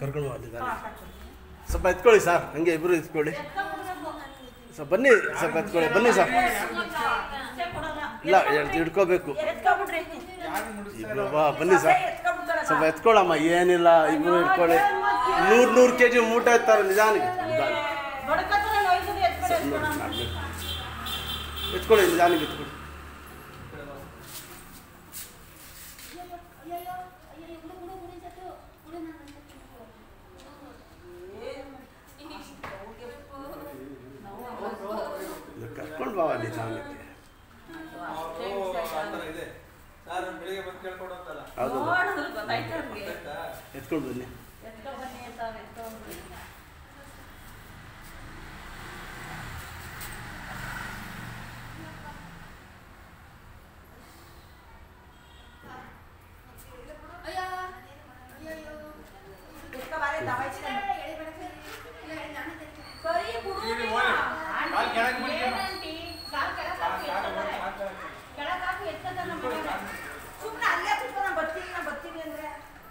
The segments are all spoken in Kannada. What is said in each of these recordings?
ಕರ್ಕೊಂಡು ಬಂದಿದ್ದಾರೆ ಸ್ವಲ್ಪ ಎತ್ಕೊಳ್ಳಿ ಸರ್ ಹಂಗೆ ಇಬ್ಬರು ಎತ್ಕೊಳ್ಳಿ ಸ್ವಲ್ಪ ಬನ್ನಿ ಸ್ವಲ್ಪ ಎತ್ಕೊಳ್ಳಿ ಬನ್ನಿ ಸರ್ ಇಲ್ಲ ಎತ್- ಹಿಡ್ಕೋಬೇಕು ಇಬ್ರು ಬಾ ಬನ್ನಿ ಸರ್ ಸ್ವಲ್ಪ ಎತ್ಕೊಳ್ಳಮ್ಮ ಏನಿಲ್ಲ ಇಬ್ರು ಇಟ್ಕೊಳ್ಳಿ ನೂರು ನೂರು ಕೆ ಜಿ ಮೂಟ ಇರ್ತಾರೆ ನಿಧಾನಕ್ಕೆ ನಿಧಾನ ಎತ್ಕೊಳ್ಳಿ ನಿಧಾನಕ್ಕೆ ಎತ್ಕೊಳ್ಳಿ ಇದು ಕರ್ಕೊಂಡು ಬಾವ ನಿಧಾನಕ್ಕೆ ಸರ್ ಬೆಳಿಗ್ಗೆ ಬಂದು ಕೇಳ್ಕೊಂಡು ಹೋಗ್ತಲ್ಲ ಹೌದು ಗೊತ್ತಾಯ್ತು ಅವ್ರಿಗೆ ಎತ್ಕೊಂಡು ಬನ್ನಿ ಎತ್ಕೊ ಬನ್ನಿ ಅಂತ ಅವ್ರು ಎತ್ಕೊಂಡ್ರು. ಕೈ ಬಿಡು ಇಲ್ಲಿ ನೀನು. ಹೋಗಿ. ಆಂಟಿ, ಕಾಲ್ ಕೆಳಗ್ ಬಿಡಿ. ಏನಂಟಿ? ಕಾಲ್ ಕೆಳಗ್ ಹಾಕಿ ಎತ್ಕೊತಾರೆ. ಕೆಳಗ್ ಹಾಕಿ ಎತ್ಕೊತಾರೆ ನಮ್ಮ ಮನೆಯವ್ರು. ಸುಮ್ನೆ ಅಲ್ಲೇ ಕೂತ್ಕೊ, ನಾನ್ ಬರ್ತೀನಿ ನಾನ್ ಬರ್ತೀನಿ ಅಂದ್ರೆ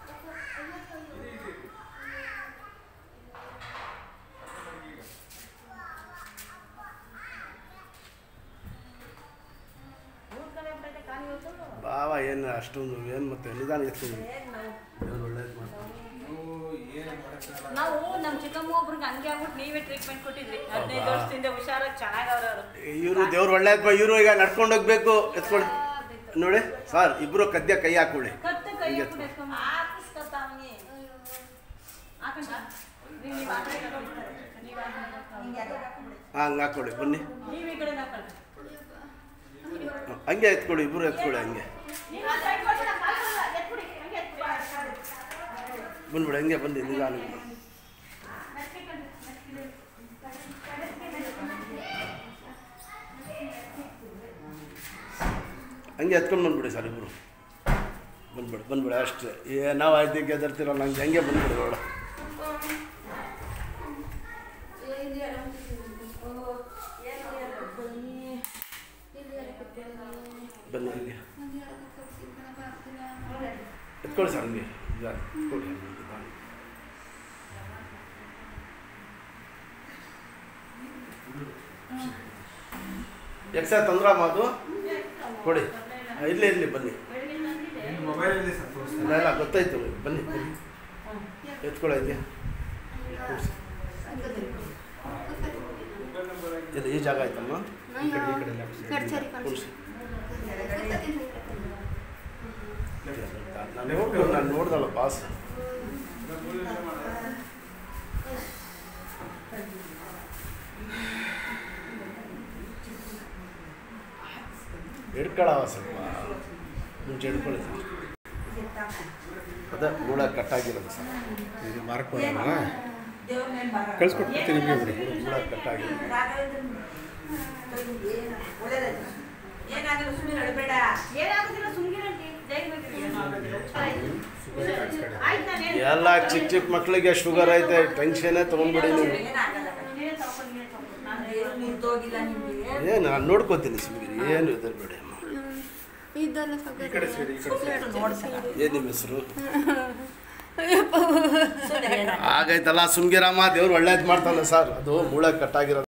ಊರ್ ಕಡೆ ಬಿಟ್ಟೈತೆ ಕಾಲ್ ಇವತ್ತು. ಬಾವ ಏನು ಅಷ್ಟೊಂದು ಏನು ಮತ್ತೆ ನಿಧಾನ ಎತ್ಕೊಂಡು ಏನ್ ನಾವು- ದೇವ್ರು ಒಳ್ಳೇದು ಮಾಡ್ತಾರೆ ನೀವು ಏನು ಮಾಡಕ್ಕಾಗಲ್ಲ ನಾವು ನಮ್ಮ ಚಿಕ್ಕಮ್ಮ ಒಬ್ರಿಗೆ ಹಂಗೆ ಆಗ್ಬಿಟ್ಟು ನೀವೇ ಟ್ರೀಟ್ಮೆಂಟ್ ಕೊಟ್ಟಿದ್ರಿ ಹದಿನೈದು ಹೌದಾ? ವರ್ಷದಿಂದ ಹುಷಾರಾಗಿ ಚೆನ್ನಾಗವ್ರ ಅವರು ಇವರು ದೇವ್ರು ಒಳ್ಳೇದು ಇವರು ಈಗ ನಡ್ಕೊಂಡು ಹೋಗ್ಬೇಕು ಎತ್ಕೊಳ್ಳಿ ನೋಡಿ ಸರ್ ಇಬ್ರು ಕದ್ಯ ಕೈ ಹಾಕೊಳ್ಳಿ ಕತ್ತು ಕೈ ಹಿಂಗೆ ಹಾಕ್ಬಿಟ್ಟು ಎತ್ಕೊಂಡ್ ಬಾ. ಹಾಕಿಸ್ಕೊತ ಅವ್ನಿಗೆ. ಹಾಕಂಡ? ನೀವ್- ನೀವ್ ಆ ಕಡೆ ಹಾಕ್ಬಿಡ್ತಾರೆ. ನೀವ್ ಆ ಕಡೆ ಹಾಕ್ಬಿಡಿ. ಹಾಂ ಹಂಗೆ ಹಾಕೊಳ್ಳಿ ಬನ್ನಿ ನೀವ್ ಈ ಕಡೆ ಹಾಕೊಳ್ಳಿ. ಹ, ಹಂಗೆ ಎತ್ಕೊಳ್ಳಿ ಇಬ್ರು ಎತ್ಕೊಳ್ಳಿ ಹಂಗೆ ನೀವ್ ಆ side ಕೊಟ್ಟು ನಾ ಕಾಲ್ ಕೊಡಲ್ಲ. ಎತ್ಬಿಡಿ, ಹಂಗೆ ಎತ್ಬಿಡಿ. ಬಂದ್ಬಿಡಿ ಹಂಗೆ ಬನ್ನಿ ನಿಧಾನ ಮೆತ್ಕೊಂಡು, ಮೆತ್ಕೊಂಡು. ಹಂಗೆ ಎತ್ಕೊಂಡು ಬಂದ್ಬಿಡಿ ಸರ್ ಇಬ್ರು ಬಂದ್ಬಿಡಿ ಬಂದ್ಬಿಡಿ ಅಷ್ಟೇ ಏ ನಾವು ಆಯ್ತು ಗೆದರ್ತಿರಲ್ಲ ಹಂಗೆ ಹಂಗೆ ಬಂದ್ಬಿಡಿ ನೋಡ ಬನ್ನಿ ಹಂಗೆ ಎತ್ಕೊಳ್ಳಿ ಸರ್ ಹಂಗೆ ನಿಧಾನ ಎತ್ಕೊಳ್ಳಿ ಹಂಗೆ ನಿಧಾನ. ಎಕ್ಸ ತಂದ್ರಮ್ಮ ಅದು ಕೊಡಿ ಆ, ಇಲ್ಲೇ ಇರಲಿ ಬನ್ನಿ ನಿಮ್ಮ ಮೊಬೈಲಲ್ಲಿ ಸರ್ ತೋರಿಸ್ತೀನಿ ಇಲ್ಲ ಇಲ್ಲ ಗೊತ್ತಾಯ್ತು ಬನ್ನಿ ಬನ್ನಿ ಎತ್ಕೊಳ್ಳಿ ಹಂಗೆ ಕೂರ್ಸಿ. ಇದು ಈ ಜಾಗ ಆಯ್ತಮ್ಮ ಈ ಕಡೆ ಈ ಕಡೆ ಎಲ್ಲ ಕೂರ್ಸಿ. ನಾನು ನೋಡ್ಕೊಂಡು ನಾನು ನೋಡ್ದಲ್ಲ ಪಾಸ್ ಹಿಡ್ಕೊಳವ ಸ್ವಲ್ಪ ಮುಂಚೆ ಹಿಡ್ಕೊಳ್ಳಿ ಸರ್ ಅದೇ ಮೂಳ ಕಟ್ಟಾಗಿರೋದು ಸರ್ ಇದು ಮಾರ್ಕ್ ಮಾಡೋಣ ದೇವ್ರ ಮೇಲೆ ಬರ. ಕಳ್ಸ್ಕೊಟ್ಬಿಡ್ತೀನಿ ನಿಮಗೆ ಬಿಡಿ ಮೂಳ ಕಟ್ಟಾಗಿರೋದು ಏನಾಗಿಲ್ಲ ಸುಮ್ಮನೆ ನಡಬೇಡ ಏನಾಗುದಿಲ್ಲ ಸುಮ್ಗಿರಂಟಿ ಆಯ್ತು ನಾನು ಹೇಳ್ತೀನಿ. ಎಲ್ಲ ಚಿಕ್ಕ ಚಿಕ್ಕ ಮಕ್ಕಳಿಗೆ ಶುಗರ್ ಐತೆ ಟೆನ್ಷನ್ನೇ ತೊಗೊಂಡ್ಬಿಡಿ ನೀವು ಏನಾಗಲ್ಲ. ನೀನೇ ತಗೊಂಡು, ನೀನೇ ತಗೊಂಡು. ನಾನು ದೇವ್ರು ನಿಂತೋಗಿಲ್ಲ ನಿಮ್ಗೆ ಏನು ನಾನು ನೋಡ್ಕೋತೀನಿ ಸುಮ್ಮನೆ ಏನು ಹೆದರ್ಬೇಡಿ ಅಮ್ಮ ಇದೆಲ್ಲ ಈ ಕಡೆ ಸೇರಿ ಈ ಕಡೆ ಸೇರಿ ಏನು ನಿಮ್ಮ ಹೆಸರು ಸುಮ್ನೆ ಏನಾಗಲ್ಲ. ಆಗೈತಲ್ಲ ಸುಮ್ಗಿರಮ್ಮ ದೇವ್ರು ಒಳ್ಳೇದು ಮಾಡ್ತಾನೆ ಸರ್ ಅದು ಮೂಳೆ ಕಟ್ಟಾಗಿರೋದು